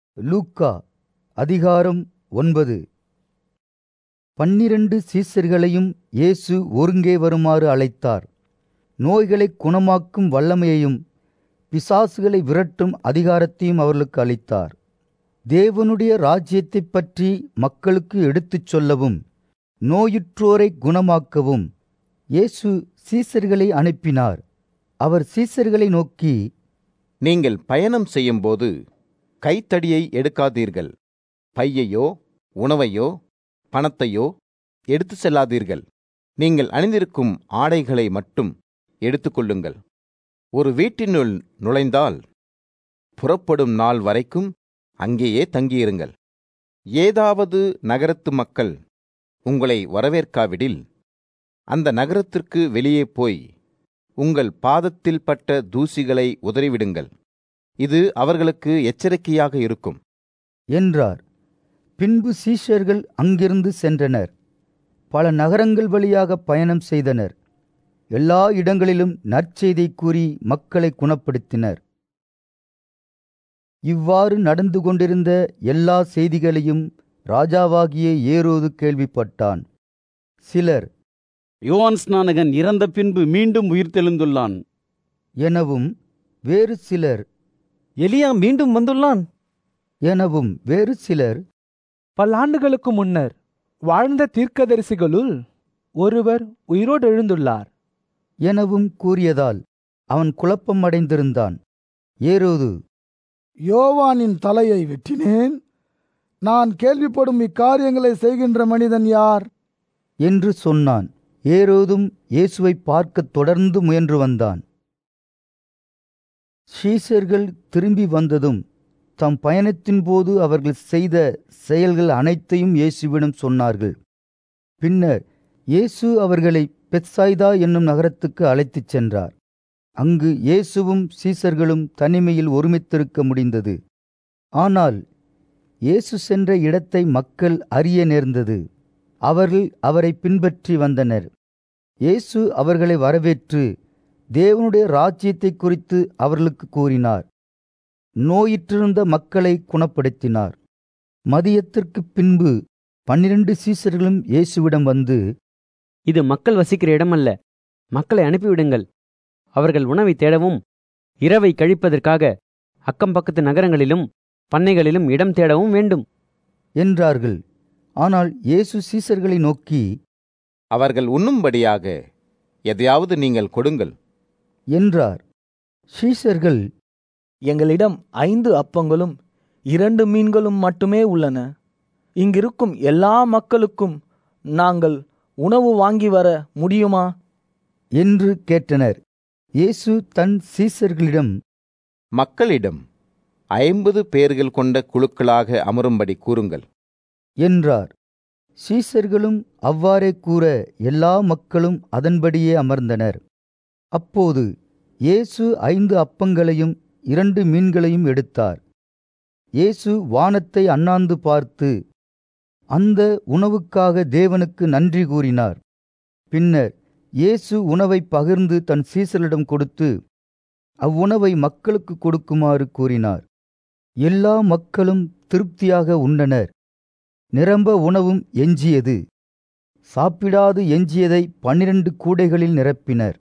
லூக்கா அதிகாரம் ஒன்பது பன்னிரண்டு சீசர்களையும் இயேசு ஒருங்கே வருமாறு அழைத்தார் நோய்களைக் குணமாக்கும் வல்லமையையும் பிசாசுகளை விரட்டும் அதிகாரத்தையும் அவர்களுக்கு அளித்தார் தேவனுடைய ராஜ்யத்தைப் பற்றி மக்களுக்கு எடுத்துச் சொல்லவும் நோயுற்றோரை குணமாக்கவும் இயேசு சீசர்களை அனுப்பினார் அவர் சீசர்களை நோக்கி நீங்கள் பயணம் செய்யும்போது கைத்தடியை எடுக்காதீர்கள் பையையோ உணவையோ பணத்தையோ எடுத்து செல்லாதீர்கள் நீங்கள் அணிந்திருக்கும் ஆடைகளை மட்டும் எடுத்துக்கொள்ளுங்கள் ஒரு வீட்டினுள் நுழைந்தால் புறப்படும் நாள் வரைக்கும் அங்கேயே தங்கியிருங்கள் ஏதாவது நகரத்து மக்கள் உங்களை வரவேற்காவிடில் அந்த நகரத்திற்கு வெளியே போய் உங்கள் பாதத்தில் பட்ட தூசிகளை உதறிவிடுங்கள் இது அவர்களுக்கு எச்சரிக்கையாக இருக்கும் என்றார் பின்பு சீஷர்கள் அங்கிருந்து சென்றனர் பல நகரங்கள் வழியாக பயணம் செய்தனர் எல்லா இடங்களிலும் நற்செய்தி கூறி மக்களை குணப்படுத்தினர் இவ்வாறு நடந்து கொண்டிருந்த எல்லா செய்திகளையும் ராஜாவாகிய ஏரோது கேள்விப்பட்டான் சிலர் யோவான் ஸ்நானகன் இறந்த பின்பு மீண்டும் உயிர்த்தெழுந்துள்ளான் எனவும் வேறு சிலர் எலியா மீண்டும் வந்துள்ளான் எனவும் வேறு சிலர் பல்லாண்டுகளுக்கு முன்னர் வாழ்ந்த தீர்க்கதரிசிகளுள் ஒருவர் உயிரோடு எழுந்துள்ளார் எனவும் கூறியதால் அவன் குழப்பம் அடைந்திருந்தான் ஏரோது யோவானின் தலையை வெட்டினேன் நான் கேள்விப்படும் இக்காரியங்களை செய்கின்ற மனிதன் யார் என்று சொன்னான் ஏரோதும் இயேசுவை பார்க்கத் தொடர்ந்து முயன்று வந்தான் ஷீசர்கள் திரும்பி வந்ததும் தம் பயணத்தின் போது அவர்கள் செய்த செயல்கள் அனைத்தையும் இயேசுவிடம் சொன்னார்கள் பின்னர் இயேசு அவர்களை பெத்சாய்தா என்னும் நகரத்துக்கு அழைத்துச் சென்றார் அங்கு இயேசுவும் சீசர்களும் தனிமையில் ஒருமித்திருக்க முடிந்தது ஆனால் இயேசு சென்ற இடத்தை மக்கள் அறிய நேர்ந்தது அவர்கள் அவரை பின்பற்றி வந்தனர் இயேசு அவர்களை வரவேற்று தேவனுடைய ராஜ்யத்தை குறித்து அவர்களுக்கு கூறினார் நோயிற்றிருந்த மக்களை குணப்படுத்தினார் மதியத்திற்குப் பின்பு பன்னிரண்டு சீசர்களும் இயேசுவிடம் வந்து இது மக்கள் வசிக்கிற இடமல்ல மக்களை அனுப்பிவிடுங்கள் அவர்கள் உணவை தேடவும் இரவை கழிப்பதற்காக அக்கம் பக்கத்து நகரங்களிலும் பண்ணைகளிலும் இடம் தேடவும் வேண்டும் என்றார்கள் ஆனால் இயேசு சீசர்களை நோக்கி அவர்கள் உண்ணும்படியாக எதையாவது நீங்கள் கொடுங்கள் என்றார் சீசர்கள் எங்களிடம் ஐந்து அப்பங்களும் இரண்டு மீன்களும் மட்டுமே உள்ளன இங்கிருக்கும் எல்லா மக்களுக்கும் நாங்கள் உணவு வாங்கி வர முடியுமா என்று கேட்டனர் இயேசு தன் சீசர்களிடம் மக்களிடம் ஐம்பது பேர்கள் கொண்ட குழுக்களாக அமரும்படி கூறுங்கள் என்றார் சீசர்களும் அவ்வாறே கூற எல்லா மக்களும் அதன்படியே அமர்ந்தனர் அப்போது இயேசு ஐந்து அப்பங்களையும் இரண்டு மீன்களையும் எடுத்தார் இயேசு வானத்தை அண்ணாந்து பார்த்து அந்த உணவுக்காக தேவனுக்கு நன்றி கூறினார் பின்னர் இயேசு உணவை பகிர்ந்து தன் சீசரிடம் கொடுத்து அவ்வுணவை மக்களுக்கு கொடுக்குமாறு கூறினார் எல்லா மக்களும் திருப்தியாக உண்டனர் நிரம்ப உணவும் எஞ்சியது சாப்பிடாது எஞ்சியதை பன்னிரண்டு கூடைகளில் நிரப்பினர்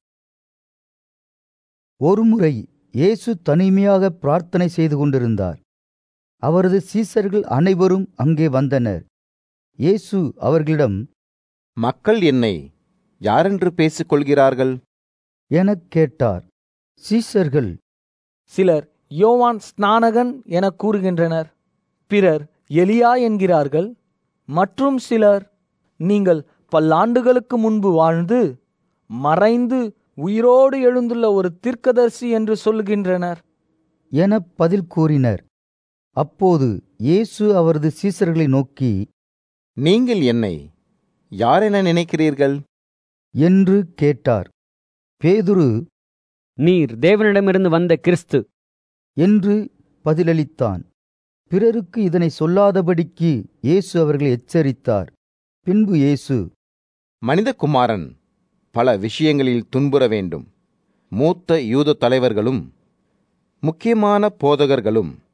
ஒருமுறை இயேசு தனிமையாக பிரார்த்தனை செய்து கொண்டிருந்தார் அவரது சீசர்கள் அனைவரும் அங்கே வந்தனர் இயேசு அவர்களிடம் மக்கள் என்னை யாரென்று பேசிக் கொள்கிறார்கள் எனக் கேட்டார் சீசர்கள் சிலர் யோவான் ஸ்நானகன் என கூறுகின்றனர் பிறர் எலியா என்கிறார்கள் மற்றும் சிலர் நீங்கள் பல்லாண்டுகளுக்கு முன்பு வாழ்ந்து மறைந்து உயிரோடு எழுந்துள்ள ஒரு தீர்க்கதரிசி என்று சொல்கின்றனர் எனப் பதில் கூறினர் அப்போது இயேசு அவரது சீசர்களை நோக்கி நீங்கள் என்னை யாரென நினைக்கிறீர்கள் என்று கேட்டார் பேதுரு நீர் தேவனிடமிருந்து வந்த கிறிஸ்து என்று பதிலளித்தான் பிறருக்கு இதனை சொல்லாதபடிக்கு இயேசு அவர்களை எச்சரித்தார் பின்பு இயேசு மனிதகுமாரன் பல விஷயங்களில் துன்புற வேண்டும் மூத்த யூத தலைவர்களும் முக்கியமான போதகர்களும்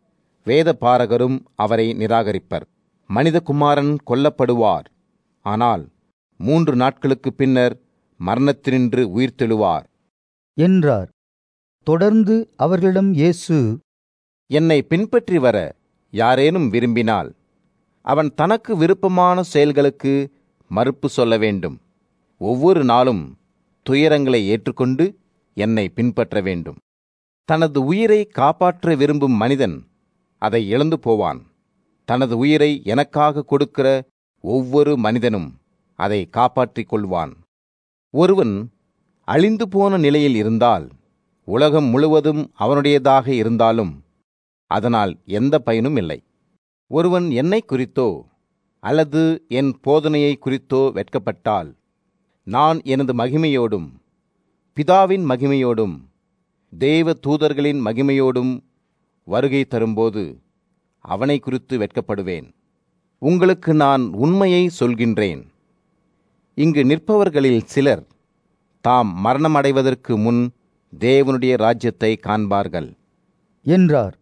வேத பாரகரும் அவரை நிராகரிப்பர் மனிதகுமாரன் கொல்லப்படுவார் ஆனால் மூன்று நாட்களுக்கு பின்னர் மரணத்தினின்று உயிர்த்தெழுவார் என்றார் தொடர்ந்து அவர்களிடம் இயேசு என்னை பின்பற்றி வர யாரேனும் விரும்பினால் அவன் தனக்கு விருப்பமான செயல்களுக்கு மறுப்பு சொல்ல வேண்டும் ஒவ்வொரு நாளும் துயரங்களை ஏற்றுக்கொண்டு என்னை பின்பற்ற வேண்டும் தனது உயிரை காப்பாற்ற விரும்பும் மனிதன் அதை இழந்து போவான் தனது உயிரை எனக்காக கொடுக்கிற ஒவ்வொரு மனிதனும் அதை காப்பாற்றிக் கொள்வான் ஒருவன் அழிந்து போன நிலையில் இருந்தால் உலகம் முழுவதும் அவனுடையதாக இருந்தாலும் அதனால் எந்த பயனும் இல்லை ஒருவன் என்னை குறித்தோ அல்லது என் போதனையை குறித்தோ வெட்கப்பட்டால் நான் எனது மகிமையோடும் பிதாவின் மகிமையோடும் தேவ தூதர்களின் மகிமையோடும் வருகை தரும்போது அவனை குறித்து வெட்கப்படுவேன் உங்களுக்கு நான் உண்மையை சொல்கின்றேன் இங்கு நிற்பவர்களில் சிலர் தாம் மரணமடைவதற்கு முன் தேவனுடைய ராஜ்யத்தை காண்பார்கள் என்றார்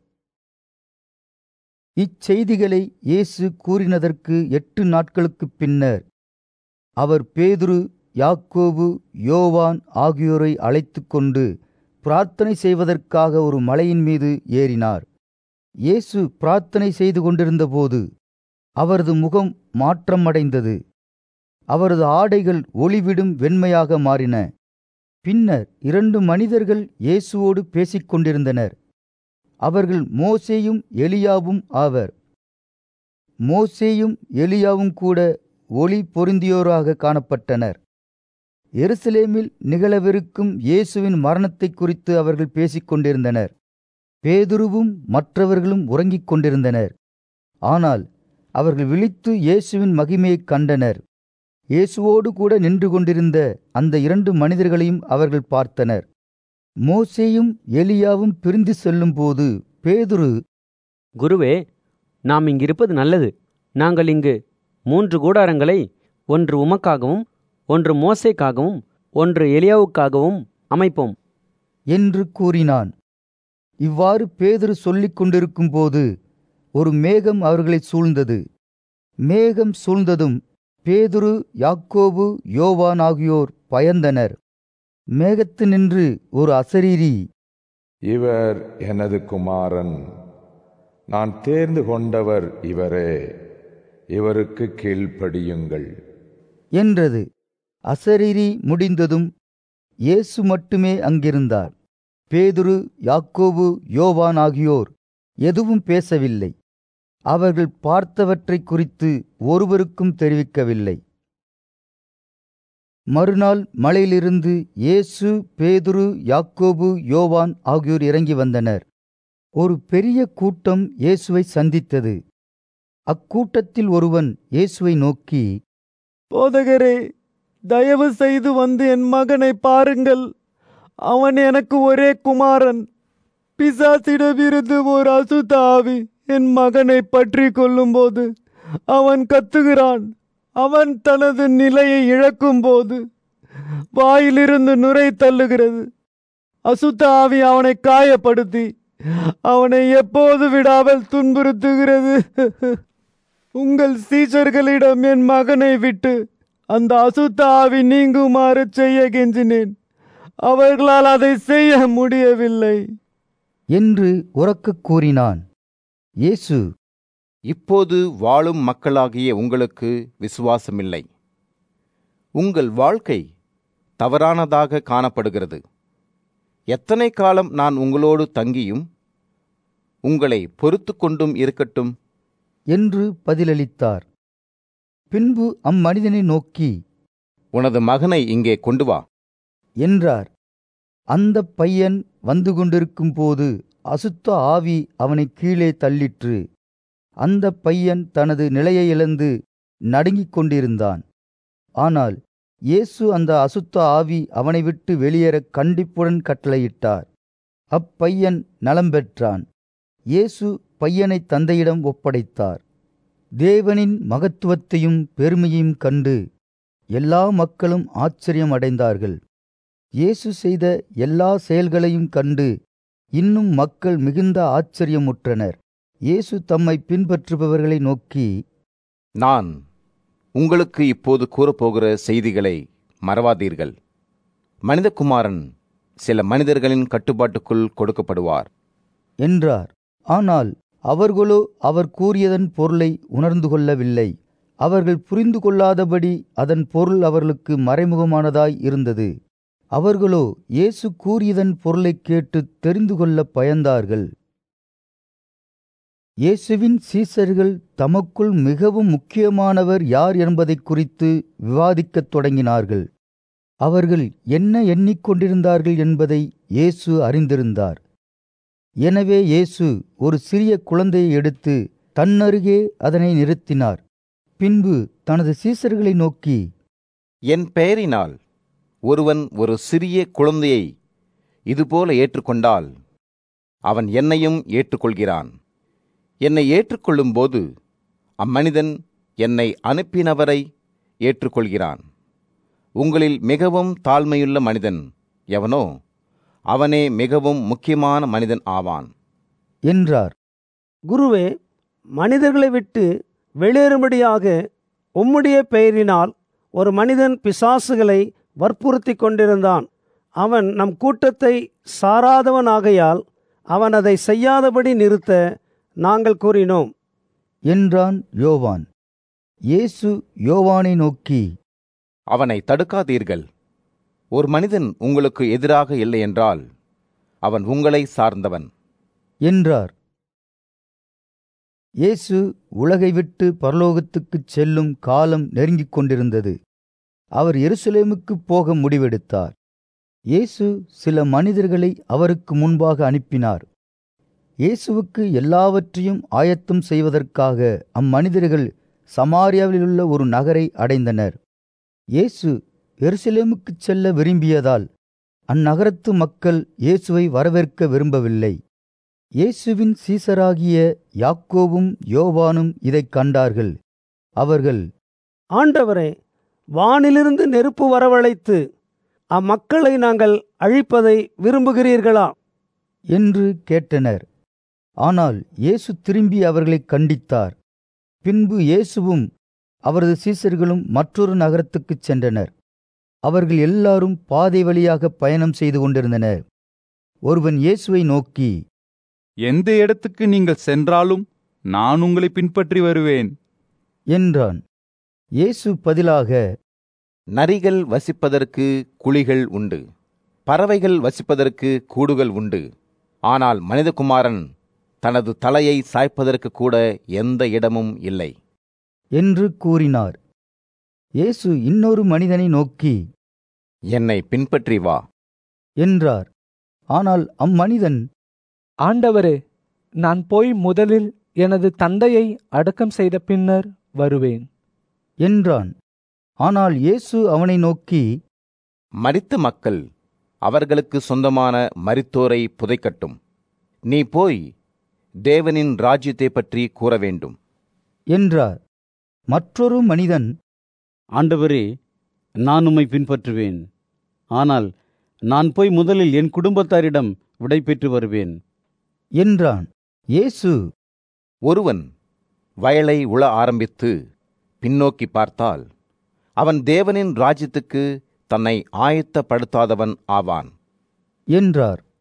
இச்செய்திகளை இயேசு கூறினதற்கு எட்டு நாட்களுக்குப் பின்னர் அவர் பேதுரு யாக்கோபு யோவான் ஆகியோரை அழைத்துக் கொண்டு பிரார்த்தனை செய்வதற்காக ஒரு மலையின் மீது ஏறினார் இயேசு பிரார்த்தனை செய்து கொண்டிருந்தபோது அவரது முகம் மாற்றம் அடைந்தது அவரது ஆடைகள் ஒளிவிடும் வெண்மையாக மாறின பின்னர் இரண்டு மனிதர்கள் இயேசுவோடு பேசிக் கொண்டிருந்தனர் அவர்கள் மோசேயும் எலியாவும் ஆவர் மோசேயும் எலியாவும் கூட ஒளி பொருந்தியோராக காணப்பட்டனர் எருசலேமில் நிகழவிருக்கும் இயேசுவின் மரணத்தை குறித்து அவர்கள் பேசிக் கொண்டிருந்தனர் பேதுருவும் மற்றவர்களும் உறங்கிக் கொண்டிருந்தனர் ஆனால் அவர்கள் விழித்து இயேசுவின் மகிமையைக் கண்டனர் இயேசுவோடு கூட நின்று கொண்டிருந்த அந்த இரண்டு மனிதர்களையும் அவர்கள் பார்த்தனர் மோசேயும் எலியாவும் பிரிந்து செல்லும்போது பேதுரு குருவே நாம் இங்கிருப்பது நல்லது நாங்கள் இங்கு மூன்று கூடாரங்களை ஒன்று உமக்காகவும் ஒன்று மோசேக்காகவும் ஒன்று எலியாவுக்காகவும் அமைப்போம் என்று கூறினான் இவ்வாறு பேதுரு சொல்லிக் கொண்டிருக்கும்போது ஒரு மேகம் அவர்களை சூழ்ந்தது மேகம் சூழ்ந்ததும் பேதுரு யாக்கோபு யோவான் ஆகியோர் பயந்தனர் மேகத்தினின்று ஒரு அசரீரி இவர் எனது குமாரன் நான் தேர்ந்து கொண்டவர் இவரே இவருக்கு கீழ்ப்படியுங்கள் என்றது அசரீரி முடிந்ததும் இயேசு மட்டுமே அங்கிருந்தார் பேதுரு யாக்கோபு யோவான் ஆகியோர் எதுவும் பேசவில்லை அவர்கள் பார்த்தவற்றைக் குறித்து ஒருவருக்கும் தெரிவிக்கவில்லை மறுநாள் மலையிலிருந்து இயேசு பேதுரு யாக்கோபு யோவான் ஆகியோர் இறங்கி வந்தனர் ஒரு பெரிய கூட்டம் இயேசுவை சந்தித்தது அக்கூட்டத்தில் ஒருவன் இயேசுவை நோக்கி போதகரே தயவு செய்து வந்து என் மகனை பாருங்கள் அவன் எனக்கு ஒரே குமாரன் பிசாசிடமிருந்து ஒரு அசுத்த ஆவி என் மகனை பற்றி கொள்ளும்போது அவன் கத்துகிறான் அவன் தனது நிலையை இழக்கும்போது வாயிலிருந்து நுரை தள்ளுகிறது அசுத்த ஆவி அவனை காயப்படுத்தி அவனை எப்போது விடாமல் துன்புறுத்துகிறது உங்கள் சீச்சர்களிடம் என் மகனை விட்டு அந்த அசுத்த ஆவி நீங்குமாறு செய்ய கெஞ்சினேன் அவர்களால் அதை செய்ய முடியவில்லை என்று உரக்கக் கூறினான் இயேசு இப்போது வாழும் மக்களாகிய உங்களுக்கு விசுவாசமில்லை உங்கள் வாழ்க்கை தவறானதாக காணப்படுகிறது எத்தனை காலம் நான் உங்களோடு தங்கியும் உங்களை பொறுத்து கொண்டும் இருக்கட்டும் என்று பதிலளித்தார் பின்பு அம்மனிதனை நோக்கி உனது மகனை இங்கே கொண்டு வா என்றார் அந்தப் பையன் வந்து கொண்டிருக்கும்போது அசுத்த ஆவி அவனை கீழே தள்ளிற்று அந்தப் பையன் தனது நிலையை இழந்து நடுங்கிக் கொண்டிருந்தான் ஆனால் இயேசு அந்த அசுத்த ஆவி அவனை விட்டு வெளியேற கண்டிப்புடன் கட்டளையிட்டார் அப்பையன் நலம் பெற்றான் இயேசு பையனை தந்தையிடம் ஒப்படைத்தார் தேவனின் மகத்துவத்தையும் பெருமையையும் கண்டு எல்லா மக்களும் ஆச்சரியம் அடைந்தார்கள் இயேசு செய்த எல்லா செயல்களையும் கண்டு இன்னும் மக்கள் மிகுந்த ஆச்சரியமுற்றனர் இயேசு தம்மை பின்பற்றுபவர்களை நோக்கி நான் உங்களுக்கு இப்போது கூறப்போகிற செய்திகளை மறவாதீர்கள் மனிதகுமாரன் சில மனிதர்களின் கட்டுப்பாட்டுக்குள் கொடுக்கப்படுவார் என்றார் ஆனால் அவர்களோ அவர் கூறியதன் பொருளை உணர்ந்து கொள்ளவில்லை அவர்கள் புரிந்து கொள்ளாதபடி அதன் பொருள் அவர்களுக்கு மறைமுகமானதாய் இருந்தது அவர்களோ இயேசு கூறியதன் பொருளைக் கேட்டு தெரிந்து கொள்ள பயந்தார்கள் இயேசுவின் சீசர்கள் தமக்குள் மிகவும் முக்கியமானவர் யார் என்பதைக் குறித்து விவாதிக்கத் தொடங்கினார்கள் அவர்கள் என்ன எண்ணிக்கொண்டிருந்தார்கள் என்பதை இயேசு அறிந்திருந்தார் எனவே இயேசு ஒரு சிறிய குழந்தையை எடுத்து தன்னருகே அதனை நிறுத்தினார் பின்பு தனது சீசர்களை நோக்கி என் பெயரினால் ஒருவன் ஒரு சிறிய குழந்தையை இதுபோல ஏற்றுக்கொண்டால் அவன் என்னையும் ஏற்றுக்கொள்கிறான் என்னை ஏற்றுக்கொள்ளும்போது அம்மனிதன் என்னை அனுப்பினவரை ஏற்றுக்கொள்கிறான் உங்களில் மிகவும் தாழ்மையுள்ள மனிதன் எவனோ அவனே மிகவும் முக்கியமான மனிதன் ஆவான் என்றார் குருவே மனிதர்களை விட்டு வெளியேறும்படியாக உம்முடைய பெயரினால் ஒரு மனிதன் பிசாசுகளை வற்புறுத்தி கொண்டிருந்தான் அவன் நம் கூட்டத்தை சாராதவனாகையால் அவன் அதை செய்யாதபடி நிறுத்த நாங்கள் கூறினோம் என்றான் யோவான் இயேசு யோவானை நோக்கி அவனை தடுக்காதீர்கள் ஒரு மனிதன் உங்களுக்கு எதிராக இல்லை என்றால் அவன் உங்களை சார்ந்தவன் என்றார் இயேசு உலகை விட்டு பரலோகத்துக்குச் செல்லும் காலம் நெருங்கிக் கொண்டிருந்தது அவர் எருசலேமுக்குப் போக முடிவெடுத்தார் இயேசு சில மனிதர்களை அவருக்கு முன்பாக அனுப்பினார் இயேசுவுக்கு எல்லாவற்றையும் ஆயத்தம் செய்வதற்காக அம்மனிதர்கள் சமாரியாவிலுள்ள ஒரு நகரை அடைந்தனர் இயேசு எருசலேமுக்குச் செல்ல விரும்பியதால் அந்நகரத்து மக்கள் இயேசுவை வரவேற்க விரும்பவில்லை இயேசுவின் சீசராகிய யாக்கோவும் யோவானும் இதைக் கண்டார்கள் அவர்கள் ஆண்டவரே வானிலிருந்து நெருப்பு வரவழைத்து அம்மக்களை நாங்கள் அழிப்பதை விரும்புகிறீர்களா என்று கேட்டனர் ஆனால் இயேசு திரும்பி அவர்களைக் கண்டித்தார் பின்பு இயேசுவும் அவரது சீசர்களும் மற்றொரு நகரத்துக்குச் சென்றனர் அவர்கள் எல்லாரும் பாதை வழியாக பயணம் செய்து கொண்டிருந்தனர் ஒருவன் இயேசுவை நோக்கி எந்த இடத்துக்கு நீங்கள் சென்றாலும் நான் உங்களை பின்பற்றி வருவேன் என்றான் இயேசு பதிலாக நரிகள் வசிப்பதற்கு குழிகள் உண்டு பறவைகள் வசிப்பதற்கு கூடுகள் உண்டு ஆனால் மனிதகுமாரன் தனது தலையை சாய்ப்பதற்கு கூட எந்த இடமும் இல்லை என்று கூறினார் இயேசு இன்னொரு மனிதனை நோக்கி என்னை பின்பற்றி வா என்றார் ஆனால் அம்மனிதன் ஆண்டவரே நான் போய் முதலில் எனது தந்தையை அடக்கம் செய்த பின்னர் வருவேன் என்றான் ஆனால் இயேசு அவனை நோக்கி மரித்த மக்கள் அவர்களுக்கு சொந்தமான மரித்தோரை புதைக்கட்டும் நீ போய் தேவனின் ராஜ்யத்தை பற்றி கூற வேண்டும் என்றார் மற்றொரு மனிதன் ஆண்டவரே நான் உம்மை பின்பற்றுவேன் ஆனால் நான் போய் முதலில் என் குடும்பத்தாரிடம் விடை பெற்று வருவேன் என்றான் இயேசு ஒருவன் வயலை உழ ஆரம்பித்து பின்னோக்கி பார்த்தால் அவன் தேவனின் ராஜ்யத்துக்கு தன்னை ஆயத்தப்படுத்தாதவன் ஆவான் என்றார்